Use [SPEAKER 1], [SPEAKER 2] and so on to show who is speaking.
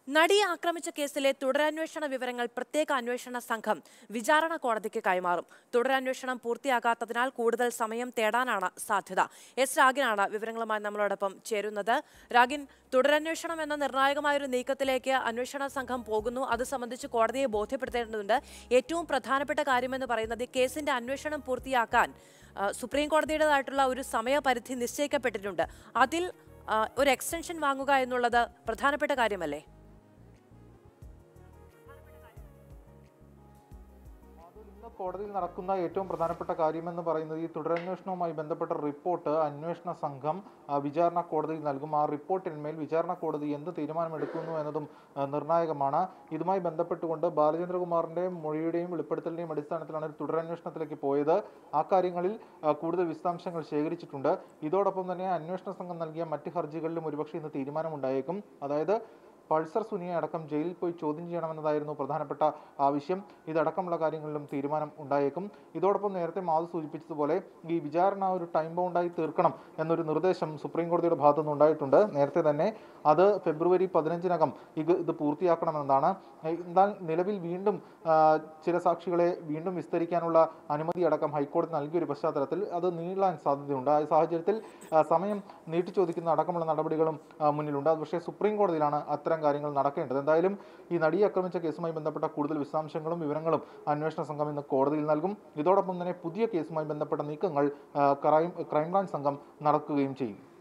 [SPEAKER 1] നടിയെ ആക്രമിച്ച കേസിലെ തുടരന്വേഷണ വിവരങ്ങൾ പ്രത്യേക അന്വേഷണ സംഘം വിചാരണ കോടതിക്ക് കൈമാറും തുടരന്വേഷണം പൂർത്തിയാകാത്തതിനാൽ കൂടുതൽ സമയം തേടാനാണ് സാധ്യത എസ് രാഗിനാണ് വിവരങ്ങളുമായി നമ്മളോടൊപ്പം ചേരുന്നത് രാഗിൻ തുടരന്വേഷണം എന്ന നിർണായകമായൊരു നീക്കത്തിലേക്ക് അന്വേഷണ സംഘം പോകുന്നു അത് സംബന്ധിച്ച് കോടതിയെ ബോധ്യപ്പെടുത്തേണ്ടതുണ്ട് ഏറ്റവും പ്രധാനപ്പെട്ട കാര്യമെന്ന് പറയുന്നത് ഈ കേസിന്റെ അന്വേഷണം പൂർത്തിയാക്കാൻ ആ, സുപ്രീം കോടതിയുടേതായിട്ടുള്ള ഒരു സമയപരിധി നിശ്ചയിക്കപ്പെട്ടിട്ടുണ്ട് അതിൽ ആ, ഒരു എക്സ്റ്റൻഷൻ വാങ്ങുക എന്നുള്ളത് പ്രധാനപ്പെട്ട കാര്യമല്ലേ
[SPEAKER 2] ഇന്ന് കോടതിയിൽ നടക്കുന്ന ഏറ്റവും പ്രധാനപ്പെട്ട കാര്യമെന്ന് പറയുന്നത് ഈ തുടരന്വേഷണവുമായി ബന്ധപ്പെട്ട റിപ്പോർട്ട് അന്വേഷണ സംഘം ആ, വിചാരണ കോടതിയിൽ നൽകും ആ റിപ്പോർട്ടിന്മേൽ വിചാരണ കോടതി എന്ത് തീരുമാനമെടുക്കുന്നു എന്നതും ആ, നിർണായകമാണ് ഇതുമായി ബന്ധപ്പെട്ടുകൊണ്ട് ബാലചന്ദ്രകുമാറിന്റെയും മൊഴിയുടെയും വെളിപ്പെടുത്തലിന്റെയും അടിസ്ഥാനത്തിലാണ് ഒരു തുടരന്വേഷണത്തിലേക്ക് പോയത് ആ കാര്യങ്ങളിൽ ആ, കൂടുതൽ വിശദാംശങ്ങൾ ശേഖരിച്ചിട്ടുണ്ട് ഇതോടൊപ്പം തന്നെ അന്വേഷണ സംഘം നൽകിയ മറ്റ് ഹർജികളിലും ഒരുപക്ഷെ ഇന്ന് തീരുമാനമുണ്ടായേക്കും അതായത് പൾസർ സുനിയെ അടക്കം ജയിലിൽ പോയി ചോദ്യം ചെയ്യണമെന്നതായിരുന്നു പ്രധാനപ്പെട്ട ആവശ്യം ഇതടക്കമുള്ള കാര്യങ്ങളിലും തീരുമാനം ഉണ്ടായേക്കും ഇതോടൊപ്പം നേരത്തെ മാധു സൂചിപ്പിച്ചതുപോലെ ഈ വിചാരണ ഒരു ടൈം ബൗണ്ടായി തീർക്കണം എന്നൊരു നിർദ്ദേശം സുപ്രീം കോടതിയുടെ ഭാഗത്തു നിന്ന് ഉണ്ടായിട്ടുണ്ട് നേരത്തെ തന്നെ അത് ഫെബ്രുവരി പതിനഞ്ചിനകം ഇത് ഇത് പൂർത്തിയാക്കണമെന്നതാണ് ഏഹ് എന്നാൽ നിലവിൽ വീണ്ടും ആ, ചില സാക്ഷികളെ വീണ്ടും വിസ്തരിക്കാനുള്ള അനുമതി അടക്കം ഹൈക്കോടതി നൽകിയ ഒരു പശ്ചാത്തലത്തിൽ അത് നീളാൻ സാധ്യതയുണ്ട് ആ സാഹചര്യത്തിൽ ആ, സമയം നീട്ടി ചോദിക്കുന്ന അടക്കമുള്ള നടപടികളും ആ, മുന്നിലുണ്ട് അത് പക്ഷേ സുപ്രീം കോടതിയിലാണ് അത്തരം കാര്യങ്ങൾ നടക്കേണ്ടത് എന്തായാലും ഈ നടിയെ ആക്രമിച്ച കേസുമായി ബന്ധപ്പെട്ട കൂടുതൽ വിശദാംശങ്ങളും വിവരങ്ങളും അന്വേഷണ സംഘം ഇന്ന് കോടതിയിൽ നൽകും ഇതോടൊപ്പം തന്നെ പുതിയ കേസുമായി ബന്ധപ്പെട്ട നീക്കങ്ങൾ ആ, ക്രൈം ക്രൈംബ്രാഞ്ച് സംഘം നടക്കുകയും ചെയ്യും